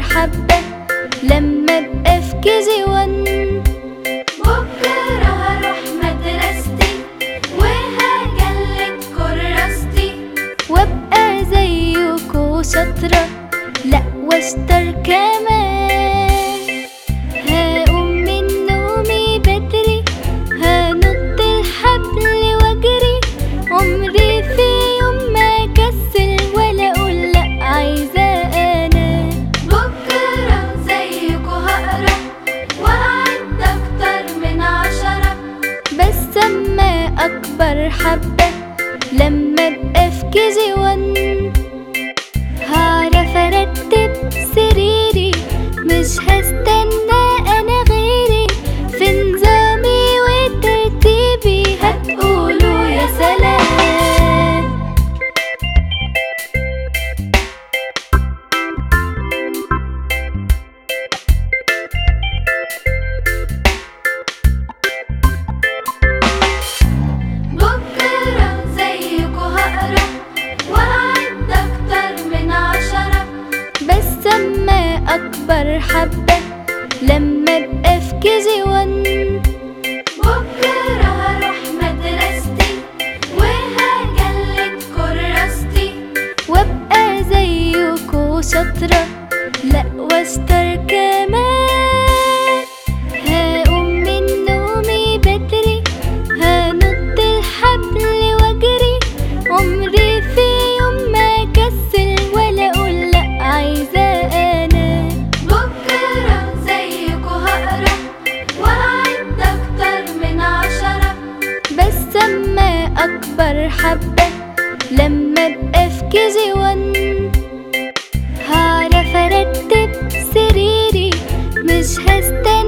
حبة لما ابقى في كي جي وان بكرة هروح مدرستي وهجلد كراستي وابقى زيكو شاطرة لا واشطر كمان هقوم من نومي بدري هنط الحبل واجري عمري في يوم ما كسل ولا اقول لا عايزة انا بكرة زيكو هقرا وأعد أكتر من عشرة بس اما اكبر حبة لما ابقى في كي جي وان هعرف ارتب سريري مش هستنى انا غيري في نظامي وترتيبي هتقولوا يا سلام بكرة زيكو هقرا وأعد أكتر من عشرة بس اما اكبر حبة لما ابقى في كي جي وان بكرة هروح مدرستي وهجلد كراستي وابقى زيكو شاطرة لا واشطر كمان هقوم من نومي بدري هنط الحبل واجري عمري في يوم ما كسل ولا اقول لا عايزة انا بكرة زيكو هقرا وأعد أكتر من عشرة بس اما اكبر حبة لما ابقى في كي جي وان هعرف ارتب سريري مش هستنى